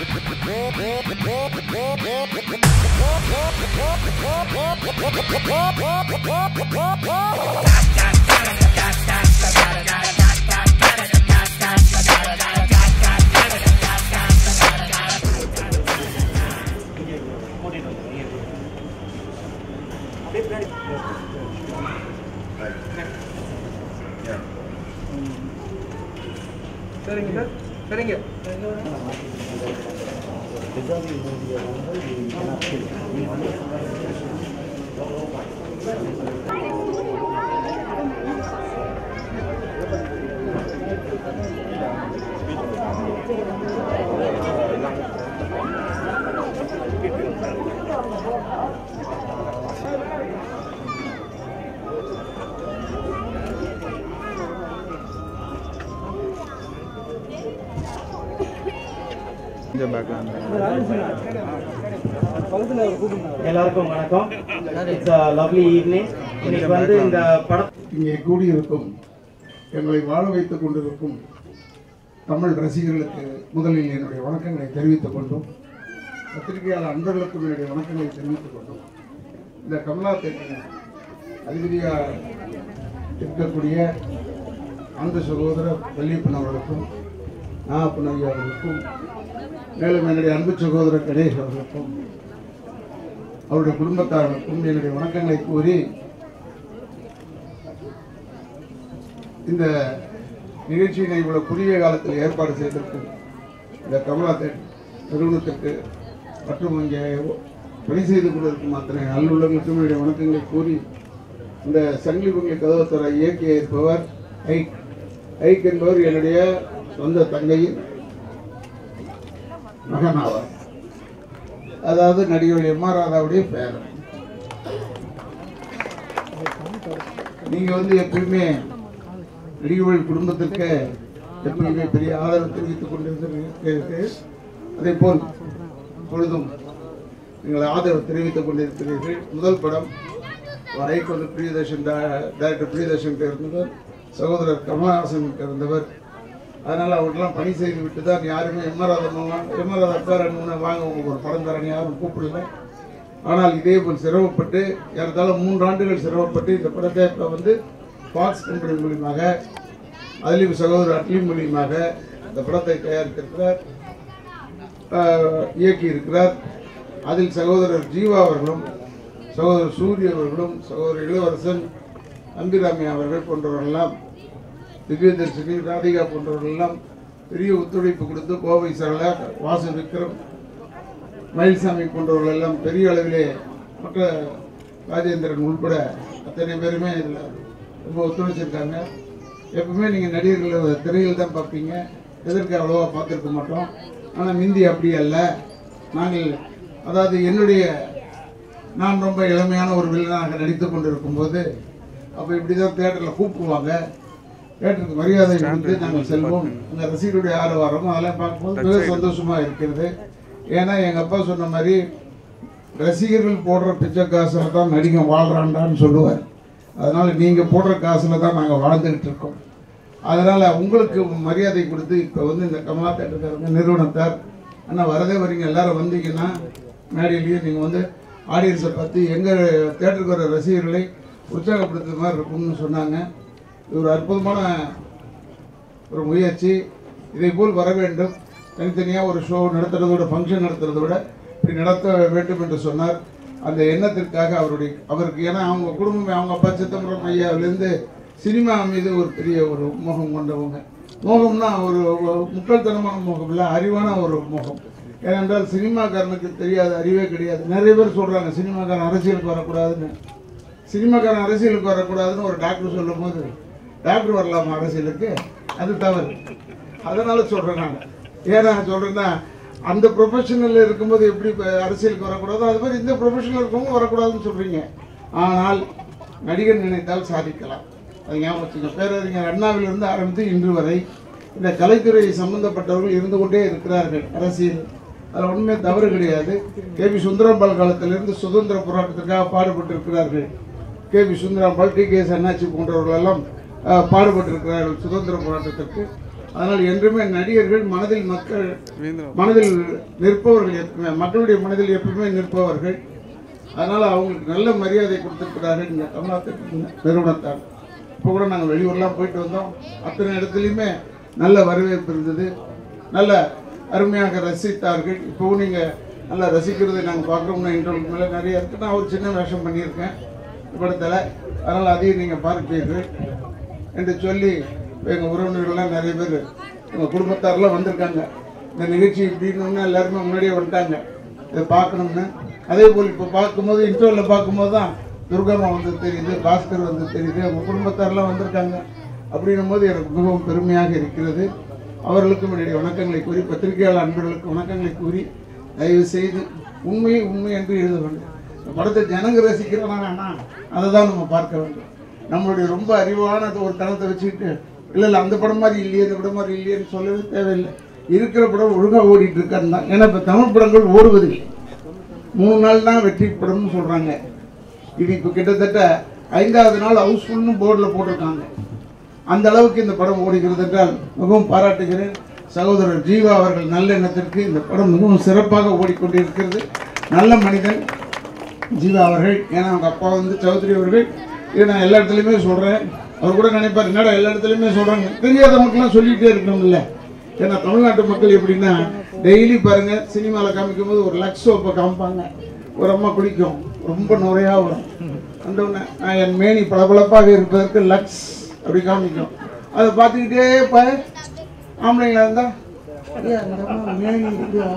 சரிங்க சார் சரிங்க எல்லாருக்கும் வணக்கம் இட்ஸ் லவ்லி ஈவினிங் இன்னைக்கு வந்து இந்த படம் இங்கே கூடியிருக்கும் எங்களை வாழ வைத்துக் கொண்டிருக்கும் தமிழ் ரசிகர்களுக்கு முதலில் என்னுடைய வணக்கங்களை தெரிவித்துக் கொண்டும் பத்திரிகையாளர் அன்பர்களுக்கும் என்னுடைய வணக்கங்களை தெரிவித்துக் கொண்டும் இந்த கமலா தேட்டரின் அதிபதியாக இருக்கக்கூடிய அந்த சகோதரர் வள்ளியப்பன் அவர்களுக்கும் நாகப்பன் ஐயா அவர்களுக்கும் மேலும் என்னுடைய அன்பு சகோதரர் கணேஷ் அவர்களுக்கும் அவருடைய குடும்பத்தார்களுக்கும் என்னுடைய வணக்கங்களை கூறி இந்த நிகழ்ச்சியினை இவ்வளவு குறுகிய காலத்தில் ஏற்பாடு செய்திருக்கும் இந்த கமலா தேட் நிறுவனத்திற்கு மற்றும் இங்கே பணி செய்து கொண்டிருக்கும் அத்தனை நல்லுள்ளங்களுக்கும் என்னுடைய வணக்கங்களை கூறி இந்த சங்கிலி பொங்கல் கதவத்துறை இயக்கி இருப்பவர் ஐக் ஐக் என்பவர் என்னுடைய சொந்த தங்கையின் மகன் ஆவார் அதாவது நடிகர் எம் ஆர் ராதாவுடைய பேரன் நீங்க வந்து எப்பயுமே நடிகர்கள் குடும்பத்திற்கு எப்பயுமே பெரிய ஆதரவு தெரிவித்துக் கொண்டிருக்கிறீர்கள் அதே போல் பொழுதும் நீங்கள் ஆதரவு தெரிவித்துக் கொண்டிருக்கிறீர்கள் முதல் படம் வரைக்கு வந்து பிரியதர்ஷன் டைரக்டர் பிரியதர்ஷன் இருந்தவர் சகோதரர் கமலஹாசன் இருந்தவர் அதனால அவங்கெல்லாம் பணி செய்து விட்டு தான் யாருமே எம்ஆர்ஆர் எம்ஆர்ஆர் அக்காரன் வாங்க உங்களுக்கு ஒரு படம் தரேன்னு யாரும் கூப்பிடல ஆனால் இதே போல் சிரமப்பட்டு ஏறத்தாழ மூன்று ஆண்டுகள் சிரமப்பட்டு இந்த படத்தை இப்போ வந்து ஃபாக்ஸ் கம்பெனி மூலியமாக அதிலும் சகோதரர் அட்லி மூலியமாக இந்த படத்தை தயாரித்திருக்கிறார் ஆஹ், இயக்கி இருக்கிறார் அதில் சகோதரர் ஜீவா அவர்களும் சகோதரர் சூரிய அவர்களும் சகோதரர் இளவரசன் அம்பிராமி அவர்கள் போன்றவர்களெல்லாம் திவ்யதர்ஷினி ராதிகா போன்றவர்கள் எல்லாம் பெரிய ஒத்துழைப்பு கொடுத்து கோவை சரளா வாசு விக்ரம் மயில்சாமி போன்றவர்கள் எல்லாம் பெரிய அளவிலே மற்ற ராஜேந்திரன் உள்பட அத்தனை பேருமே இதில் ரொம்ப ஒத்துழைச்சிருக்காங்க எப்பவுமே நீங்கள் நடிகர்கள் திரையில் தான் பார்ப்பீங்க எதற்கு அவ்வளோவா பார்த்துருக்க மாட்டோம் ஆனால் மிந்தி அப்படி அல்ல நாங்கள் அதாவது என்னுடைய நான் ரொம்ப இளமையான ஒரு வில்லனாக நடித்து கொண்டிருக்கும் போது அப்போ இப்படி தான் தேட்டரில் கூப்பிடுவாங்க தேட்டருக்கு மரியாதை கொடுத்து நாங்கள் செல்வோம் அந்த ரசிகருடைய ஆரவாரம் அதெல்லாம் பார்க்கும்போது மிக சந்தோஷமாக இருக்கிறது ஏன்னா எங்கள் அப்பா சொன்ன மாதிரி ரசிகர்கள் போடுற பிச்சை காசில் தான் நடிகன் வாழ்றான்டான்னு சொல்லுவார் அதனால் நீங்கள் போடுற காசில் தான் நாங்கள் வாழ்ந்துக்கிட்டு இருக்கோம் அதனால் உங்களுக்கு மரியாதை கொடுத்து இப்போ வந்து இந்த கமலா தேட்டருக்காரங்க நிறுவனத்தார் ஆனால் வரதே வரீங்க எல்லாரும் வந்தீங்கன்னா மேடையிலேயே நீங்கள் வந்து ஆடியன்ஸை பார்த்து எங்கள் தேட்டருக்கு வர ரசிகர்களை உற்சாகப்படுத்துற மாதிரி இருக்கும்னு சொன்னாங்க இது ஒரு அற்புதமான ஒரு முயற்சி இதே போல் வர வேண்டும் தனித்தனியாக ஒரு ஷோ நடத்துறதை விட ஃபங்க்ஷன் நடத்துறதை விட இப்படி நடத்த வேண்டும் என்று சொன்னார் அந்த எண்ணத்திற்காக அவருடைய அவருக்கு ஏன்னா அவங்க குடும்பமே அவங்க அப்பா சிதம்பரம் ஐயாவிலேருந்து சினிமா மீது ஒரு பெரிய ஒரு மோகம் கொண்டவங்க மோகம்னா ஒரு ஒரு முட்டாள்தனமான மோகம் இல்லை அறிவான ஒரு மோகம் ஏனென்றால் சினிமாக்காரனுக்கு தெரியாத அறிவே கிடையாது நிறைய பேர் சொல்கிறாங்க சினிமாக்காரன் அரசியலுக்கு வரக்கூடாதுன்னு சினிமாக்காரன் அரசியலுக்கு வரக்கூடாதுன்னு ஒரு டாக்டர் சொல்லும் போது டாக்டர் வரலாமா அரசியலுக்கு அது தவறு அதனால சொல்றேன் நான் ஏன் நான் சொல்றேன்னா அந்த ப்ரொஃபஷனில் இருக்கும்போது எப்படி இப்போ அரசியலுக்கு வரக்கூடாதோ அது மாதிரி இந்த ப்ரொஃபஷனில் இருக்கவங்க வரக்கூடாதுன்னு சொல்றீங்க ஆனால் நடிகர் நினைத்தால் சாதிக்கலாம் அது ஞாபகம் வச்சுங்க பேரறிஞர் அண்ணாவிலிருந்து ஆரம்பித்து இன்று வரை இந்த கலைத்துறை சம்பந்தப்பட்டவர்கள் இருந்து கொண்டே இருக்கிறார்கள் அரசியல் அதில் ஒன்றுமே தவறு கிடையாது கே பி சுந்தரம்பாள் காலத்திலிருந்து சுதந்திர போராட்டத்திற்காக பாடுபட்டிருக்கிறார்கள் K P Sundarambal T K S அண்ணாச்சி போன்றவர்கள் எல்லாம் அஹ், பாடுபட்டிருக்கிறார்கள் சுதந்திர போராட்டத்திற்கு அதனால் என்றுமே நடிகர்கள் மனதில் மக்கள் மனதில் நிற்பவர்கள் எப்ப- மக்களுடைய மனதில் எப்பவுமே நிற்பவர்கள் அதனால அவங்களுக்கு நல்ல மரியாதை கொடுத்திருக்கிறார்கள் இந்த கமலாத்திற்கு நிறுவனத்தார் இப்போ கூட நாங்கள் வெளியூர்லாம் போயிட்டு வந்தோம் அத்தனை இடத்துலையுமே நல்ல வரவேற்பு இருந்தது நல்ல அருமையாக ரசித்தார்கள் இப்போவும் நீங்கள் நல்லா ரசிக்கிறதை நாங்கள் பார்க்குறோம்னா இன்டர்வல் மேலே நிறைய இருக்கு நான் ஒரு சின்ன வேஷம் பண்ணியிருக்கேன் படத்தில் அதனால் அதையும் நீங்கள் பார்ப்பீர்கள் என்று சொல்லி எங்கள் உறவினர்கள்லாம் நிறைய பேர் எங்கள் குடும்பத்தாரெலாம் வந்திருக்காங்க இந்த நிகழ்ச்சி இப்படின்னு எல்லாருமே முன்னாடியே வந்துட்டாங்க இதை பார்க்கணும்னு அதே போல் இப்போ பார்க்கும்போது இன்டர்வலில் பார்க்கும்போது தான் துர்கம்மா வந்து தெரியுது பாஸ்கர் வந்து தெரியுது அவங்க குடும்பத்தாரெலாம் வந்திருக்காங்க அப்படின்னும் போது எனக்கு மிகவும் பெருமையாக இருக்கிறது அவர்களுக்கும் என்னுடைய வணக்கங்களை கூறி பத்திரிகையாளர் அன்பர்களுக்கு வணக்கங்களை கூறி தயவு செய்து உண்மையை உண்மை என்று எழுத வேண்டும் இந்த படத்தை ஜனங்க ரசிக்கிறானா அதை தான் நம்ம பார்க்க வேண்டும் நம்மளுடைய ரொம்ப அறிவான ஒரு தளத்தை வச்சுக்கிட்டு இல்லை இல்லை அந்த படம் மாதிரி இல்லையே இந்த படம் மாதிரி இல்லையேன்னு சொல்லவே தேவையில்லை இருக்கிற படம் ஒழுங்காக ஓடிட்டு இருக்கான்னு தான் ஏன்னா இப்போ தமிழ் படங்கள் ஓடுவதில்லை மூணு நாள் தான் வெற்றி படம்னு சொல்கிறாங்க இது இப்போ கிட்டத்தட்ட ஐந்தாவது நாள் ஹவுஸ்ஃபுல்னு போர்டில் போட்டிருக்காங்க அந்த அளவுக்கு இந்த படம் ஓடுகிறது என்றால் மிகவும் பாராட்டுகிறேன் சகோதரர் ஜீவா அவர்கள் நல்ல எண்ணத்திற்கு இந்த படம் மிகவும் சிறப்பாக ஓடிக்கொண்டிருக்கிறது நல்ல மனிதன் ஜீவா அவர்கள் ஏன்னா அவங்க அப்பா வந்து சௌத்ரி அவர்கள் இதை நான் எல்லா இடத்துலையுமே சொல்கிறேன் அவர் கூட நினைப்பார் என்னடா எல்லா இடத்துலையுமே சொல்கிறாங்க தெரியாதவங்களுக்குலாம் சொல்லிகிட்டே இருக்கணும்ல ஏன்னா தமிழ்நாட்டு மக்கள் எப்படின்னா டெய்லி பாருங்க சினிமாவில் காமிக்கும் போது ஒரு லக்ஸ் சோப்பை காமிப்பாங்க ஒரு அம்மா குளிக்கும் ரொம்ப நுரையாக வரும் அந்த உடனே நான் என் மேனி பளபளப்பாக இருப்பதற்கு லக்ஸ் அப்படி காமிக்கும் அதை பார்த்துக்கிட்டே ப ஆம்பளைங்களா இருந்தா ஐயா, இந்த அம்மா மேனி இருக்குதா?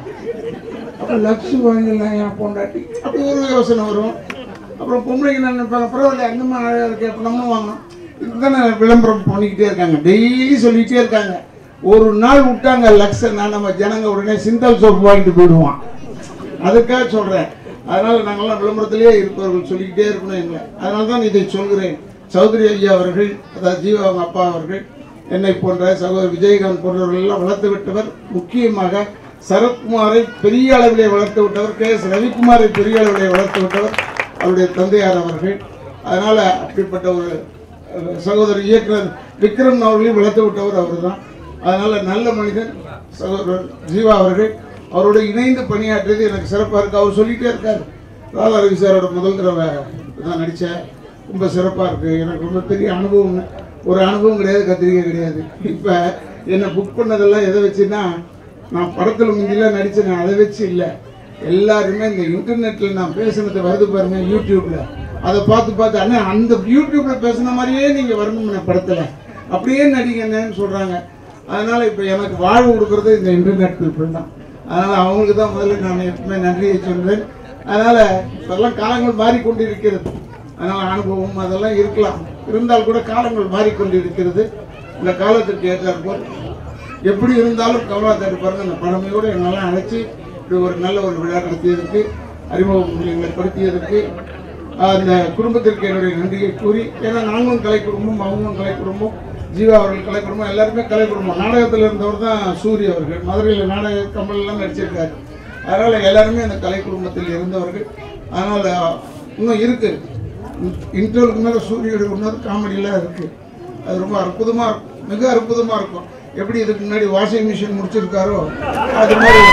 அப்போ லக்ஸ் வாங்கிடலாம் என் பொண்டாட்டி அப்படி ஒரு யோசனை வரும் அப்புறம் பொம்பளைங்க என்ன நினைப்பாங்க பரவாயில்ல அந்தம்மா அழகாக இருக்கு அப்போ நம்மளும் வாங்கணும் இதுதானே விளம்பரம் பண்ணிக்கிட்டே இருக்காங்க டெய்லி சொல்லிக்கிட்டே இருக்காங்க ஒரு நாள் விட்டாங்க லக்ஸை நான் நம்ம ஜனங்க உடனே சிந்தல் சோப்பு வாங்கிட்டு போயிடுவான் அதுக்காக சொல்கிறேன் அதனால நாங்கள்லாம் விளம்பரத்திலேயே இருப்பவர்கள் சொல்லிக்கிட்டே இருக்கணும் எங்களை அதனால தான் இதை சொல்கிறேன் சௌத்ரி ஐயா அவர்கள் அதாவது ஜீவா அவங்க அப்பா அவர்கள் என்னை போன்ற சகோதரர் விஜயகாந்த் போன்றவர்கள் எல்லாம் வளர்த்து விட்டவர் முக்கியமாக சரத்குமாரை பெரிய அளவிலே வளர்த்து விட்டவர் கே எஸ் ரவிக்குமாரை பெரிய அளவிலே வளர்த்து விட்டவர் அவருடைய தந்தையார் அவர்கள் அதனால அப்படிப்பட்ட ஒரு அஹ், சகோதரர் இயக்குனர் விக்ரம் அவர்களையும் வளர்த்து விட்டவர் அவர் தான் அதனால நல்ல மனிதன் சகோதரர் ஜீவா அவர்கள் அவரோட இணைந்து பணியாற்றியது எனக்கு சிறப்பாக இருக்கு அவர் சொல்லிட்டே இருக்கார் ராதா ரவி சாரோட முதல் தடவை தான் நடித்தேன் ரொம்ப சிறப்பாக இருக்குது எனக்கு ரொம்ப பெரிய அனுபவம் ஒரு அனுபவம் கிடையாது கத்திரிக்கை கிடையாது இப்போ என்னை புக் பண்ணதெல்லாம் எதை வச்சுன்னா நான் படத்தில் முந்திலாம் நடித்தேன் அதை வச்சு இல்லை எல்லாருமே இந்த இன்டர்நெட்டில் நான் பேசுனது வருது பாருங்க யூடியூப்பில் அதை பார்த்து பார்த்து அண்ணா அந்த யூடியூப்பில் பேசுன மாதிரியே நீங்கள் வரணும் படத்தில் அப்படியே நடிகண்ணேன்னு சொல்கிறாங்க அதனால் இப்போ எனக்கு வாழ்வு கொடுக்குறது இந்த இன்டர்நெட் பீப்புள் தான் அதனால் அவங்களுக்கு தான் முதல்ல நான் எப்பவுமே நன்றியை சொல்றேன் அதனால் இப்போல்லாம் காலங்கள் மாறிக்கொண்டு இருக்கிறது அதனால் அனுபவம் அதெல்லாம் இருக்கலாம் இருந்தால் கூட காலங்கள் மாறிக்கொண்டு இருக்கிறது இந்த காலத்திற்கு ஏற்றாற்போல் எப்படி இருந்தாலும் கமலாத்தாரு பாருங்க அந்த பழமையோடு எங்களெல்லாம் அழைச்சி இப்படி ஒரு நல்ல ஒரு விழா நடத்தியதற்கு அறிமுகம் எங்களை படுத்தியதற்கு அந்த குடும்பத்திற்கு என்னுடைய நன்றியை கூறி ஏன்னா நாங்களும் கலை குடும்பம் அவங்களும் கலை குடும்பம் ஜீவா அவர்கள் கலை குடும்பம் எல்லாருமே கலை குடும்பம் நாடகத்தில் இருந்தவர் தான் சூரிய அவர்கள் மதுரையில் நாடக கமல்லாம் நடிச்சிருக்காரு அதனால் எல்லாருமே அந்த கலை குடும்பத்தில் இருந்தவர்கள் அதனால் இன்னும் இருக்கு இன்டர்வலுக்கு மேலே சூரியோட இன்னொரு காமெடியெலாம் இருக்கு அது ரொம்ப அற்புதமாக இருக்கும் மிக அற்புதமாக இருக்கும் எப்படி இதுக்கு முன்னாடி வாஷிங் மிஷின் முடிச்சிருக்காரோ அது மாதிரி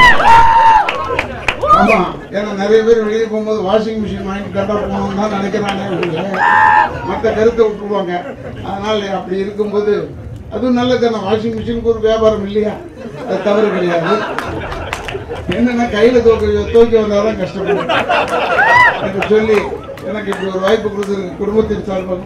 ஆமா ஏன்னா நிறைய பேர் வெளியே போகும்போது வாஷிங் மிஷின் வாங்கிட்டு கண்டா போகணும்னு தான் நினைக்கிறாங்க ஒழிய மற்ற கருத்தை விட்டுருவாங்க அதனால அப்படி இருக்கும்போது அதுவும் நல்லது தானே வாஷிங் மிஷினுக்கு ஒரு வியாபாரம் இல்லையா அது தவறு கிடையாது என்னன்னா கையில தோக்க தோக்கி வந்தாதான் கஷ்டப்படும் என்று சொல்லி எனக்கு இப்படி ஒரு வாய்ப்பு கொடுத்துருக்கு குடும்பத்தின் சார்பாக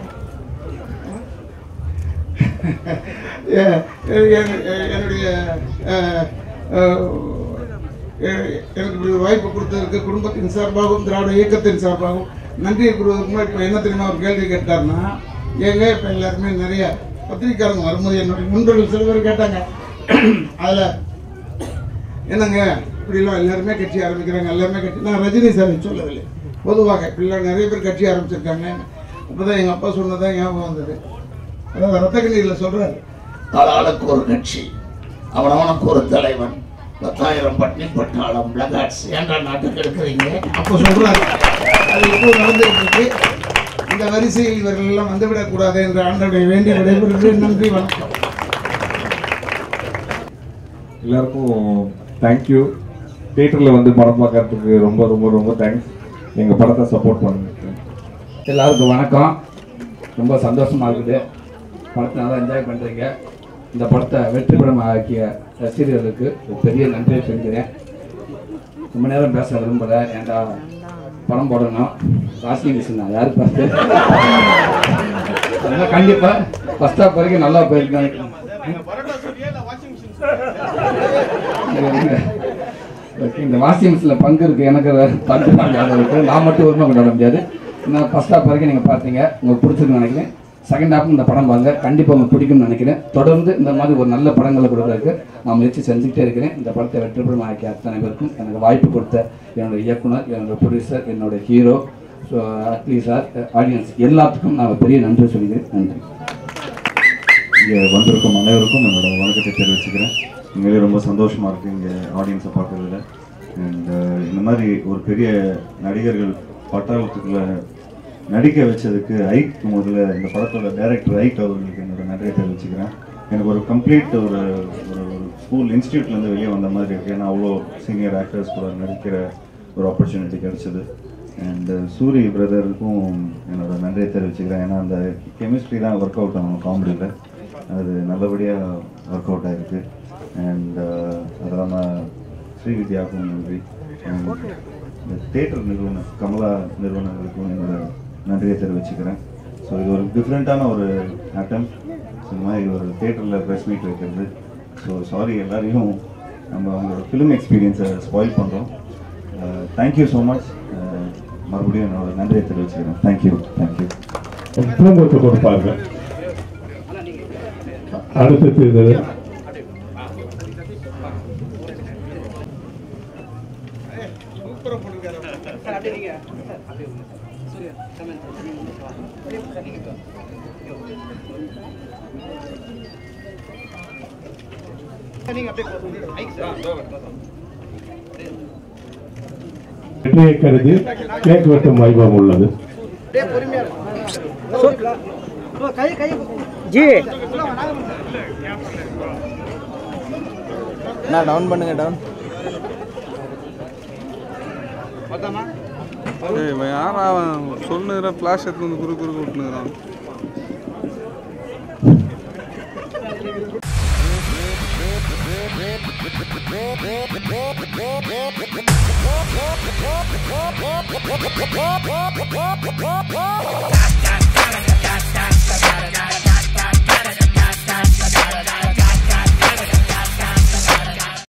எ- எ- எ- என்னுடைய அஹ், அஹ், எ- எனக்கு இப்படி ஒரு வாய்ப்பு கொடுத்ததற்கு குடும்பத்தின் சார்பாகவும் திராவிட இயக்கத்தின் சார்பாகவும் நன்றியை கூறுவதற்கு முன்னாடி இப்போ என்ன தெரியுமா ஒரு கேள்வி கேட்டார்னா ஏங்க இப்போ எல்லாருமே நிறைய பத்திரிக்காரங்க வரும்போது என்னுடைய நண்பர்கள் சில பேர் கேட்டாங்க அதில் என்னங்க இப்படிலாம் எல்லாருமே கட்சி ஆரம்பிக்கிறாங்க எல்லாருமே கட்சி நான் ரஜினி சாரை சொல்லவில்லை பொதுவாக இப்படிலாம் நிறைய பேர் கட்சி ஆரம்பிச்சிருக்காங்க அப்போ தான் எங்கள் அப்பா சொன்னதான் ஞாபகம் வந்தது அதாவது ரத்தக்கண்ணீரில் சொல்கிறாரு ஆளாளுக்கு ஒரு கட்சி அவனவனுக்கு ஒரு தலைவன் பத்தாயிரம் பட்னி பட்டாளம் பிளகாட்ஸ் ஏன்டா நாட்டுக்கு எடுக்கிறீங்க அப்போ சொல்கிறாரு அது இப்போ நடந்துட்டு இருக்கு இந்த வரிசையில் இவர்கள் எல்லாம் வந்துவிடக்கூடாது என்று ஆண்டவரை வேண்டி விடைபெறுகிறேன் நன்றி வணக்கம் எல்லாருக்கும் தேங்க்யூ தியேட்டரில் வந்து படம் பார்க்கறதுக்கு ரொம்ப ரொம்ப ரொம்ப தேங்க்ஸ் எங்கள் படத்தை சப்போர்ட் பண்ணுங்க எல்லாருக்கும் வணக்கம் ரொம்ப சந்தோஷமா இருக்குது படத்தை நல்லா என்ஜாய் பண்ணுறீங்க இந்த படத்தை வெற்றி படம் ஆக்கிய ரசிகர்களுக்கு ஒரு பெரிய நன்றியை சொல்கிறேன் ரொம்ப நேரம் பேச விரும்பல ஏன்டா படம் போடணும் வாஷிங் மிஷின் நான் யாரு பார்த்து அதனால் கண்டிப்பாக ஃபஸ்ட் ஹாஃப் வரைக்கும் நல்லா போயிருக்கேன் ஓகே இந்த வாஷிங் மிஷினில் பங்கு இருக்குது எனக்கு பங்கு ஞாபகம் இருக்குது நான் மட்டும் உரிமை கொண்டாட முடியாது நான் ஃபஸ்ட் ஹாஃப் வரைக்கும் நீங்கள் பார்த்தீங்க உங்களுக்கு பிடிச்சிருக்குன்னு நினைக்கிறேன் செகண்ட் ஹாஃப் இந்த படம் பாருங்க கண்டிப்பாக உங்களுக்கு பிடிக்கும்னு நினைக்கிறேன் தொடர்ந்து இந்த மாதிரி ஒரு நல்ல படங்களை கொடுக்கறதுக்கு நான் முயற்சி செஞ்சுக்கிட்டே இருக்கிறேன் இந்த படத்தை வெற்றிபடம் ஆக்கிய அத்தனை பேருக்கும் எனக்கு வாய்ப்பு கொடுத்த என்னோட இயக்குனர் என்னோட ப்ரொடியூசர் என்னோட hero so Atlee sir audience எல்லாத்துக்கும் நான் பெரிய நன்றி சொல்லிக்கிறேன் நன்றி இங்கே வந்திருக்கும் அனைவருக்கும் என்னோட வணக்கத்தை தெரிவிச்சுக்கிறேன் உண்மையிலே ரொம்ப சந்தோஷமாக இருக்குது இங்கே ஆடியன்ஸை பார்க்கறதுல அண்ட் இந்த மாதிரி ஒரு பெரிய நடிகர்கள் பட்டாளத்துக்குள்ள நடிக்க வச்சதுக்கு ஐக் முதல்ல இந்த படத்தோட டைரக்டர் ஐக் அவர்களுக்கு என்னோட நன்றியை தெரிவிச்சுக்கிறேன் எனக்கு ஒரு கம்ப்ளீட் ஒரு ஒரு ஒரு ஸ்கூல் இன்ஸ்டியூட்லேருந்து வெளியே வந்த மாதிரி இருக்குது ஏன்னா அவ்வளோ சீனியர் ஆக்டர்ஸ் கூட நடிக்கிற ஒரு ஆப்பர்ச்சுனிட்டி கிடைச்சது அண்ட் சூரி பிரதருக்கும் என்னோட நன்றியை தெரிவிச்சுக்கிறேன் ஏன்னா அந்த கெமிஸ்ட்ரி தான் ஒர்க் அவுட் ஆகும் காமெடியில் அது நல்லபடியாக ஒர்க் அவுட் ஆகிருக்கு அண்ட் அது இல்லாமல் ஸ்ரீவித்யாவுக்கும் நன்றி And இந்த தேட்டர் நிறுவனம் கமலா நிறுவனங்களுக்கும் என்னோட நன்றியை தெரிவிச்சுக்கிறேன் ஸோ இது ஒரு டிஃப்ரெண்ட்டான ஒரு அட்டம் இந்த மாதிரி ஒரு தேட்டரில் ப்ரெஸ் மீட் வைக்கிறது ஸோ சாரி எல்லாரையும் நம்ம அவங்களோட ஃபிலிம் எக்ஸ்பீரியன்ஸை ஸ்பாயில் பண்ணுறோம் தேங்க்யூ ஸோ மச் மறுபடியும் என்னோட நன்றியை தெரிவிச்சுக்கிறேன் தேங்க்யூ தேங்க்யூ பூங்கொத்து கொடுப்பார்கள் அடுத்தது இது வெற்றியை கருதி கேக் வெட்டும் வைபவம் உள்ளது நான் டவுன் பண்ணுங்க டவுன் ஏய் இவன் யாரா அவன் சொல்லுகிற ஃப்ளாஷ் எடுத்து வந்து குறு குறு விட்டுனுக்குறான் Got, got, got, got, got, got, got, got, got, got, got, got,